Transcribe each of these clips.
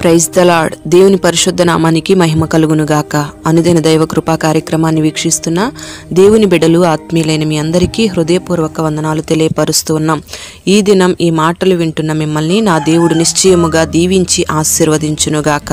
praise the lord దేవుని పరిశుద్ధ నామానికి మహిమ కలుగునుగాక అనుదిన దైవ కృపా కార్యక్రమాన్ని వీక్షిస్తున్న దేవుని బిడ్డలు ఆత్మీయులైన మీ అందరికీ హృదయపూర్వక వందనాలు తెలియపరుస్తూ ఉన్నాం ఈ దినం ఈ మాటలు వింటున్న మిమ్మల్ని నా దేవుడు నిశ్చయముగా దీవించి ఆశీర్వదించునుగాక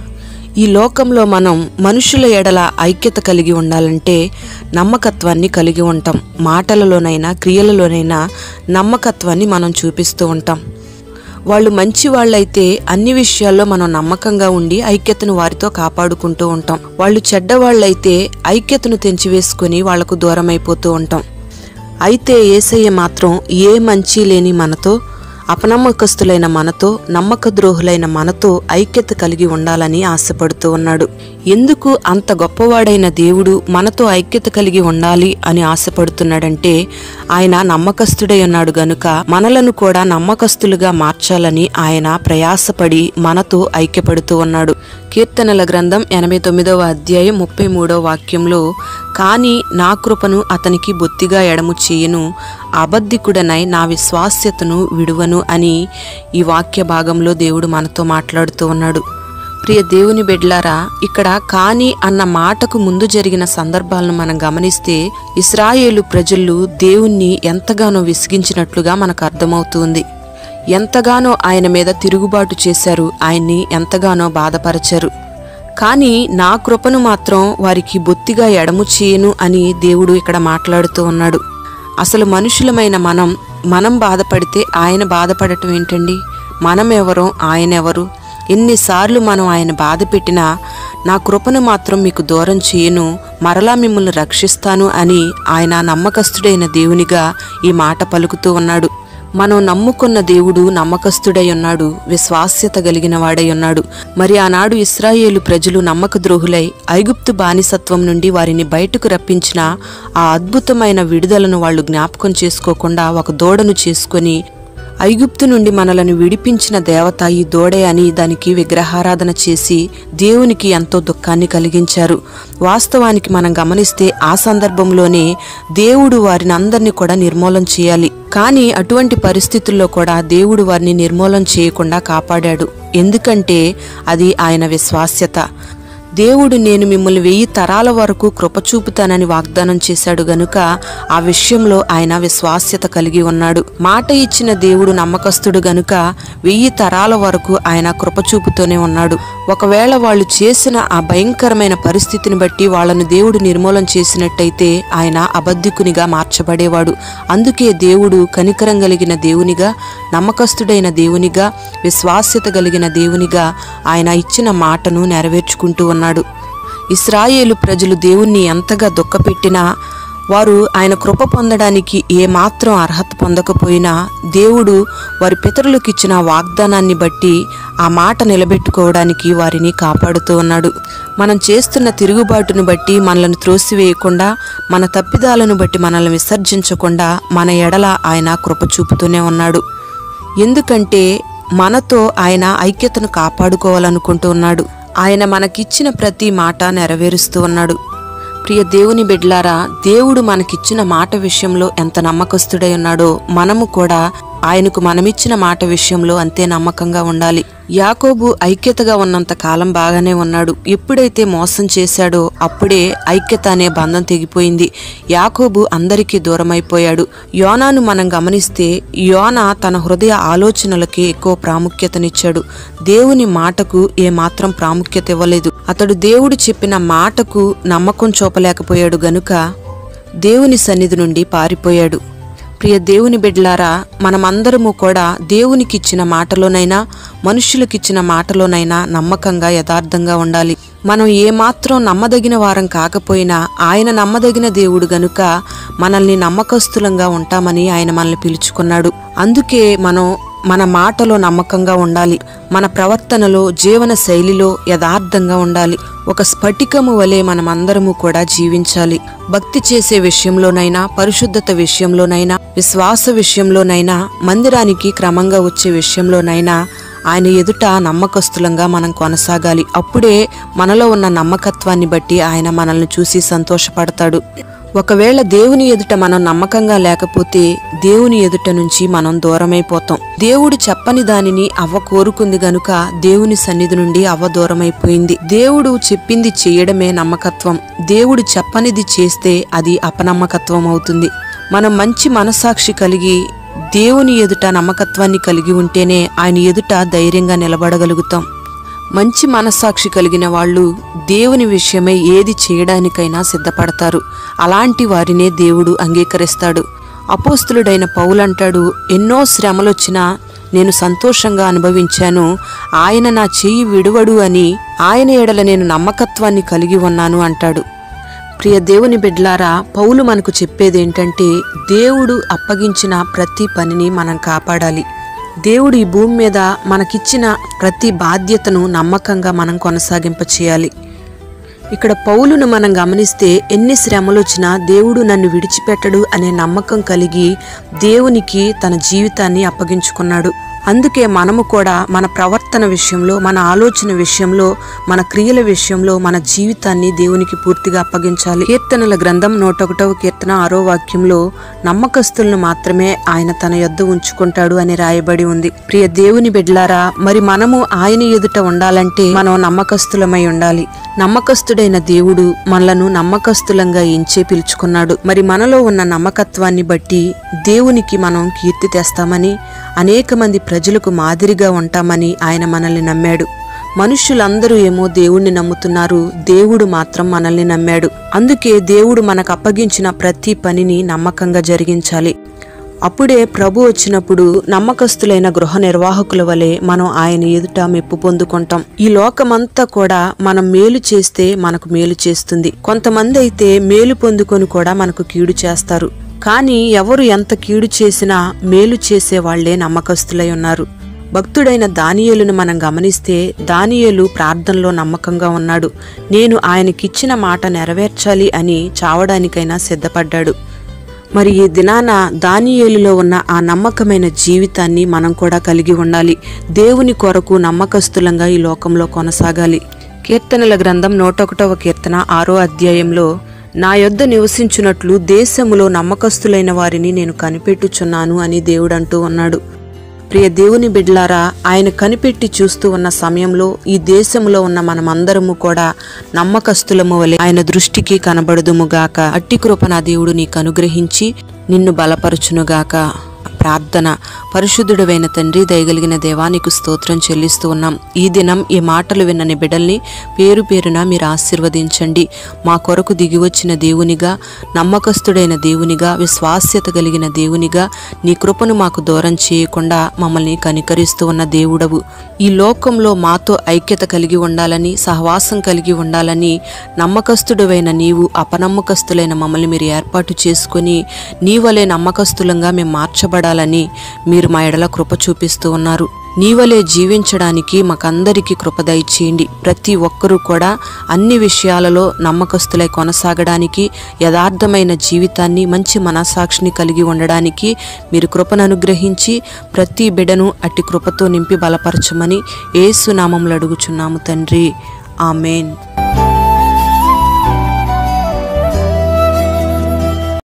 ఈ లోకంలో మనం మనుషుల ఎడల ఐక్యత కలిగి ఉండాలంటే నమ్మకత్వాన్ని కలిగి ఉంటాం మాటలలోనైనా క్రియలలోనైనా నమ్మకత్వాన్ని మనం చూపిస్తూ ఉంటాం వాళ్ళు మంచి వాళ్ళైతే అన్ని విషయాల్లో మనం నమ్మకంగా ఉండి ఐక్యతను వారితో కాపాడుకుంటూ ఉంటాం వాళ్ళు చెడ్డవాళ్ళైతే ఐక్యతను తెంచివేసుకుని వాళ్లకు దూరం అయిపోతూ ఉంటాం అయితే ఏసయ్య మాత్రం ఏ మంచి లేని మనతో అపనమ్మకస్తులైన మనతో నమ్మక ద్రోహులైన మనతో ఐక్యత కలిగి ఉండాలని ఆశపడుతూ ఉన్నాడు ఎందుకు అంత గొప్పవాడైన దేవుడు మనతో ఐక్యత కలిగి ఉండాలి అని ఆశపడుతున్నాడంటే ఆయన నమ్మకస్తుడై ఉన్నాడు గనుక మనలను కూడా నమ్మకస్తులుగా మార్చాలని ఆయన ప్రయాసపడి మనతో ఐక్యపడుతూ ఉన్నాడు కీర్తనల గ్రంథం ఎనభై తొమ్మిదవ అధ్యాయం ముప్పై మూడవ వాక్యంలో కానీ నా కృపను అతనికి బొత్తిగా ఎడము చేయను అబద్ధికుడనై నా విశ్వాస్యతను విడువను అని ఈ వాక్య భాగంలో దేవుడు మనతో మాట్లాడుతూ ఉన్నాడు ప్రియ దేవుని బిడ్లారా ఇక్కడ కాని అన్న మాటకు ముందు జరిగిన సందర్భాలను మనం గమనిస్తే ఇస్రాయేలు ప్రజలు దేవుణ్ణి ఎంతగానో విసిగించినట్లుగా మనకు అర్థమవుతుంది ఎంతగానో ఆయన మీద తిరుగుబాటు చేశారు ఆయన్ని ఎంతగానో బాధపరచారు కానీ నా కృపను మాత్రం వారికి బొత్తిగా ఎడము చేయను అని దేవుడు ఇక్కడ మాట్లాడుతూ ఉన్నాడు అసలు మనుషులమైన మనం మనం బాధపడితే ఆయన బాధపడటం ఏంటండి మనం ఎవరో ఆయన ఎవరు ఎన్నిసార్లు మనం ఆయన బాధ పెట్టినా నా కృపను మాత్రం మీకు దూరం చేయను మరలా మిమ్మల్ని రక్షిస్తాను అని ఆయన నమ్మకస్తుడైన దేవునిగా ఈ మాట పలుకుతూ ఉన్నాడు మనం నమ్ముకున్న దేవుడు నమ్మకస్తుడై ఉన్నాడు విశ్వాస్యత కలిగిన వాడై ఉన్నాడు మరి ఆనాడు ఇస్రాయేలు ప్రజలు నమ్మక ద్రోహులై ఐగుప్తు బానిసత్వం నుండి వారిని బయటకు రప్పించిన ఆ అద్భుతమైన విడుదలను వాళ్ళు జ్ఞాపకం చేసుకోకుండా ఒక దూడను చేసుకొని ఐగుప్తు నుండి మనలను విడిపించిన దేవత ఈ దూడే అని దానికి విగ్రహారాధన చేసి దేవునికి ఎంతో దుఃఖాన్ని కలిగించారు వాస్తవానికి మనం గమనిస్తే ఆ సందర్భంలోనే దేవుడు వారిని అందరినీ కూడా నిర్మూలం చేయాలి కానీ అటువంటి పరిస్థితుల్లో కూడా దేవుడు వారిని నిర్మూలం చేయకుండా కాపాడాడు ఎందుకంటే అది ఆయన విశ్వాస్యత దేవుడు నేను మిమ్మల్ని వెయ్యి తరాల వరకు కృప చూపుతానని వాగ్దానం చేశాడు గనుక ఆ విషయంలో ఆయన విశ్వాస్యత కలిగి ఉన్నాడు మాట ఇచ్చిన దేవుడు నమ్మకస్తుడు గనుక వెయ్యి తరాల వరకు ఆయన కృప చూపుతూనే ఉన్నాడు ఒకవేళ వాళ్ళు చేసిన ఆ భయంకరమైన పరిస్థితిని బట్టి వాళ్ళను దేవుడు నిర్మూలం చేసినట్టయితే ఆయన అబద్ధికునిగా మార్చబడేవాడు అందుకే దేవుడు కనికరం కలిగిన దేవునిగా నమ్మకస్తుడైన దేవునిగా విశ్వాస్యత కలిగిన దేవునిగా ఆయన ఇచ్చిన మాటను నెరవేర్చుకుంటూ ఉన్నాడు ఇస్రాయేలు ప్రజలు దేవుణ్ణి ఎంతగా దుఃఖపెట్టినా వారు ఆయన కృప పొందడానికి ఏమాత్రం అర్హత పొందకపోయినా దేవుడు వారి పితరులకు ఇచ్చిన వాగ్దానాన్ని బట్టి ఆ మాట నిలబెట్టుకోవడానికి వారిని కాపాడుతూ ఉన్నాడు మనం చేస్తున్న తిరుగుబాటును బట్టి మనలను త్రోసివేయకుండా మన తప్పిదాలను బట్టి మనల్ని విసర్జించకుండా మన ఎడల ఆయన కృప చూపుతూనే ఉన్నాడు ఎందుకంటే మనతో ఆయన ఐక్యతను కాపాడుకోవాలనుకుంటూ ఉన్నాడు ఆయన మనకిచ్చిన ప్రతి మాట నెరవేరుస్తూ ఉన్నాడు ప్రియ దేవుని బిడ్లారా దేవుడు మనకిచ్చిన మాట విషయంలో ఎంత నమ్మకస్తుడై ఉన్నాడో మనము కూడా ఆయనకు మనమిచ్చిన మాట విషయంలో అంతే నమ్మకంగా ఉండాలి యాకోబు ఐక్యతగా ఉన్నంత కాలం బాగానే ఉన్నాడు ఎప్పుడైతే మోసం చేశాడో అప్పుడే ఐక్యత అనే బంధం తెగిపోయింది యాకోబు అందరికీ దూరమైపోయాడు యోనాను మనం గమనిస్తే యోనా తన హృదయ ఆలోచనలకి ఎక్కువ ప్రాముఖ్యతనిచ్చాడు దేవుని మాటకు ఏమాత్రం ప్రాముఖ్యత ఇవ్వలేదు అతడు దేవుడు చెప్పిన మాటకు నమ్మకం చూపలేకపోయాడు గనుక దేవుని సన్నిధి నుండి పారిపోయాడు ప్రియ దేవుని బిడ్లారా మనమందరము కూడా దేవునికిచ్చిన మాటలోనైనా మనుషులకిచ్చిన మాటలోనైనా నమ్మకంగా యథార్థంగా ఉండాలి మనం ఏమాత్రం నమ్మదగిన వారం కాకపోయినా ఆయన నమ్మదగిన దేవుడు గనుక మనల్ని నమ్మకస్తులంగా ఉంటామని ఆయన మనల్ని పిలుచుకున్నాడు అందుకే మనం మన మాటలో నమ్మకంగా ఉండాలి మన ప్రవర్తనలో జీవన శైలిలో యథార్థంగా ఉండాలి ఒక స్ఫటికము వలె మనమందరము కూడా జీవించాలి భక్తి చేసే విషయంలోనైనా పరిశుద్ధత విషయంలోనైనా విశ్వాస విషయంలోనైనా మందిరానికి క్రమంగా వచ్చే విషయంలోనైనా ఆయన ఎదుట నమ్మకస్తులంగా మనం కొనసాగాలి అప్పుడే మనలో ఉన్న నమ్మకత్వాన్ని బట్టి ఆయన మనల్ని చూసి సంతోషపడతాడు ఒకవేళ దేవుని ఎదుట మనం నమ్మకంగా లేకపోతే దేవుని ఎదుట నుంచి మనం దూరమైపోతాం దేవుడు చెప్పని దానిని అవ్వ కోరుకుంది గనుక దేవుని సన్నిధి నుండి అవ్వ దూరమైపోయింది దేవుడు చెప్పింది చేయడమే నమ్మకత్వం దేవుడు చెప్పనిది చేస్తే అది అపనమ్మకత్వం అవుతుంది మనం మంచి మనసాక్షి కలిగి దేవుని ఎదుట నమ్మకత్వాన్ని కలిగి ఉంటేనే ఆయన ఎదుట ధైర్యంగా నిలబడగలుగుతాం మంచి మనస్సాక్షి కలిగిన వాళ్ళు దేవుని విషయమై ఏది చేయడానికైనా సిద్ధపడతారు అలాంటి వారినే దేవుడు అంగీకరిస్తాడు అపోస్తులుడైన పౌలంటాడు ఎన్నో శ్రమలొచ్చినా నేను సంతోషంగా అనుభవించాను ఆయన నా చెయ్యి విడువడు అని ఆయన ఎడల నేను నమ్మకత్వాన్ని కలిగి ఉన్నాను అంటాడు ప్రియ దేవుని బిడ్లారా పౌలు మనకు చెప్పేదేంటంటే దేవుడు అప్పగించిన ప్రతి పనిని మనం కాపాడాలి దేవుడు ఈ భూమి మీద మనకిచ్చిన ప్రతి బాధ్యతను నమ్మకంగా మనం కొనసాగింప చేయాలి ఇక్కడ పౌలును మనం గమనిస్తే ఎన్ని శ్రమలు వచ్చినా దేవుడు నన్ను విడిచిపెట్టడు అనే నమ్మకం కలిగి దేవునికి తన జీవితాన్ని అప్పగించుకున్నాడు అందుకే మనము కూడా మన ప్రవర్తన విషయంలో మన ఆలోచన విషయంలో మన క్రియల విషయంలో మన జీవితాన్ని దేవునికి పూర్తిగా అప్పగించాలి కీర్తనల గ్రంథం నూట ఒకటవ కీర్తన ఆరో వాక్యంలో నమ్మకస్తులను మాత్రమే ఆయన తన యొద్ద ఉంచుకుంటాడు అని రాయబడి ఉంది ప్రియ దేవుని బిడ్లారా మరి మనము ఆయన ఎదుట ఉండాలంటే మనం నమ్మకస్తులమై ఉండాలి నమ్మకస్తుడైన దేవుడు మనలను నమ్మకస్తులంగా ఎంచే పిలుచుకున్నాడు మరి మనలో ఉన్న నమ్మకత్వాన్ని బట్టి దేవునికి మనం కీర్తి తెస్తామని అనేక మంది ప్రజలకు మాదిరిగా ఉంటామని ఆయన మనల్ని నమ్మాడు మనుష్యులందరూ ఏమో దేవుణ్ణి నమ్ముతున్నారు దేవుడు మాత్రం మనల్ని నమ్మాడు అందుకే దేవుడు మనకు అప్పగించిన ప్రతి పనిని నమ్మకంగా జరిగించాలి అప్పుడే ప్రభు వచ్చినప్పుడు నమ్మకస్తులైన గృహ నిర్వాహకుల వలె మనం ఆయన ఎదుట మెప్పు పొందుకుంటాం ఈ లోకమంతా కూడా మనం మేలు చేస్తే మనకు మేలు చేస్తుంది కొంతమంది అయితే మేలు పొందుకొని కూడా మనకు కీడు చేస్తారు కానీ ఎవరు ఎంత కీడు చేసినా మేలు చేసే వాళ్లే నమ్మకస్తులై ఉన్నారు భక్తుడైన దానియేలును మనం గమనిస్తే దానియేలు ప్రార్థనలో నమ్మకంగా ఉన్నాడు నేను ఆయనకిచ్చిన మాట నెరవేర్చాలి అని చావడానికైనా సిద్ధపడ్డాడు మరి ఈ దినాన దానియేలులో ఉన్న ఆ నమ్మకమైన జీవితాన్ని మనం కూడా కలిగి ఉండాలి దేవుని కొరకు నమ్మకస్తులంగా ఈ లోకంలో కొనసాగాలి కీర్తనల గ్రంథం నూట ఒకటవ కీర్తన ఆరో అధ్యాయంలో నా యొద్ద నివసించున్నట్లు దేశములో నమ్మకస్తులైన వారిని నేను కనిపెట్టుచున్నాను అని దేవుడు అంటూ ఉన్నాడు ప్రియ దేవుని బిడ్లారా ఆయన కనిపెట్టి చూస్తూ ఉన్న సమయంలో ఈ దేశంలో ఉన్న మనమందరము కూడా నమ్మకస్తులము వలె ఆయన దృష్టికి కనబడుదుముగాక అట్టి కృప నా దేవుడు నీకు అనుగ్రహించి నిన్ను బలపరచునుగాక ప్రార్థన పరిశుద్ధుడవైన తండ్రి దయగలిగిన దేవానికి స్తోత్రం చెల్లిస్తూ ఉన్నాం ఈ దినం ఈ మాటలు విన్నని బిడ్డల్ని పేరు పేరున మీరు ఆశీర్వదించండి మా కొరకు దిగివచ్చిన దేవునిగా నమ్మకస్తుడైన దేవునిగా విశ్వాస్యత కలిగిన దేవునిగా నీ కృపను మాకు దూరం చేయకుండా మమ్మల్ని కనికరిస్తూ ఉన్న దేవుడవు ఈ లోకంలో మాతో ఐక్యత కలిగి ఉండాలని సహవాసం కలిగి ఉండాలని నమ్మకస్తుడవైన నీవు అపనమ్మకస్తులైన మమ్మల్ని మీరు ఏర్పాటు చేసుకొని నీ వలె నమ్మకస్తులంగా మేము మార్చబడాలని మీరు మా ఎడల కృప చూపిస్తూ ఉన్నారు నీవలే జీవించడానికి మాకందరికీ కృప దయచేయండి ప్రతి ఒక్కరూ కూడా అన్ని విషయాలలో నమ్మకస్తులై కొనసాగడానికి యథార్థమైన జీవితాన్ని మంచి మనసాక్షిని కలిగి ఉండడానికి మీరు కృపను అనుగ్రహించి ప్రతి బిడను అట్టి కృపతో నింపి బలపరచమని ఏసు నామంలో అడుగుచున్నాము తండ్రి ఆమెన్